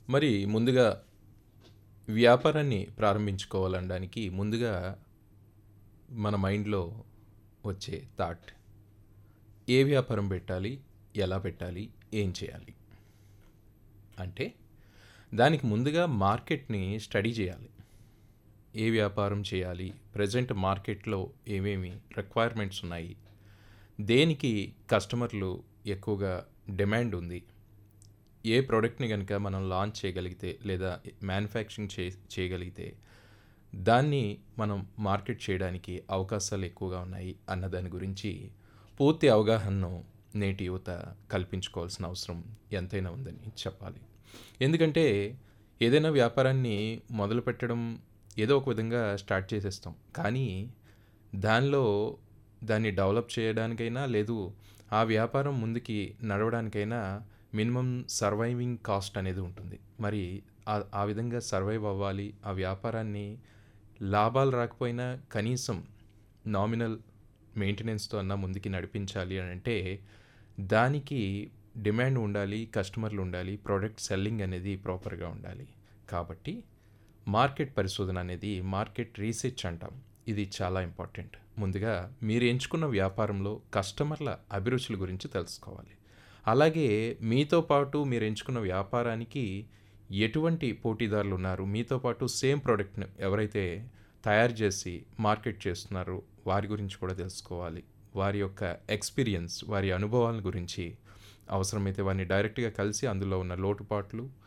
మరి ముందుగా వ్యాపారాన్ని ప్రారంభించుకోవాలనడానికి ముందుగా మన మైండ్‌లో వచ్చే థాట్ ఏ వ్యాపారం పెట్టాలి? ఎలా పెట్టాలి? ఏం చేయాలి? అంటే దానికి ముందుగా మార్కెట్‌ని స్టడీ చేయాలి. ఏ వ్యాపారం చేయాలి? ప్రెజెంట్ మార్కెట్‌లో ఏమేమి రిక్వైర్మెంట్స్ ఉన్నాయి? దేనికి కస్టమర్లు ఎక్కువగా డిమాండ్ ఉంది? ఏ ప్రొడక్ట్‌ని గనుక మనం లాంచ్ చేయగలిగితే లేదా మ్యానుఫ్యాక్చరింగ్ చే చేయగలిగితే దాన్ని మనం మార్కెట్ చేయడానికి అవకాశాలు ఎక్కువగా ఉన్నాయి అన్న దాని గురించి పూర్తి అవగాహనను నేటి యువత కల్పించుకోవాల్సిన అవసరం ఎంతైనా ఉందని చెప్పాలి. ఎందుకంటే ఏదైనా వ్యాపారాన్ని మొదలుపెట్టడం ఏదో ఒక విధంగా స్టార్ట్ చేసేస్తాం. కానీ దానిలో దాన్ని డెవలప్ చేయడానికైనా లేదు ఆ వ్యాపారం ముందుకి నడవడానికైనా మినిమమ్ సర్వైవింగ్ కాస్ట్ అనేది ఉంటుంది. మరి ఆ ఆ విధంగా సర్వైవ్ అవ్వాలి. ఆ వ్యాపారాన్ని లాభాలు రాకపోయినా కనీసం నామినల్ మెయింటెనెన్స్‌తో అన్నా ముందుకి నడిపించాలి అనంటే దానికి డిమాండ్ ఉండాలి. కస్టమర్లు ఉండాలి. ప్రొడక్ట్ సెల్లింగ్ అనేది ప్రాపర్‌గా ఉండాలి. కాబట్టి మార్కెట్ పరిశోధన అనేది మార్కెట్ రీసెర్చ్ అంటాం. ఇది చాలా ఇంపార్టెంట్. ముందుగా మీరు ఎంచుకున్న వ్యాపారంలో కస్టమర్ల అభిరుచుల గురించి తెలుసుకోవాలి. అలాగే మీతో పాటు మీరు ఎంచుకున్న వ్యాపారానికి ఎటువంటి పోటీదారులు ఉన్నారు? మీతో పాటు సేమ్ ప్రొడక్ట్‌ని ఎవరైతే తయారు చేసి మార్కెట్ చేస్తున్నారో వారి గురించి కూడా తెలుసుకోవాలి. వారి యొక్క ఎక్స్‌పీరియన్స్ వారి అనుభవాల గురించి అవసరమైతే వారిని డైరెక్ట్‌గా కలిసి అందులో ఉన్న లోటుపాట్లు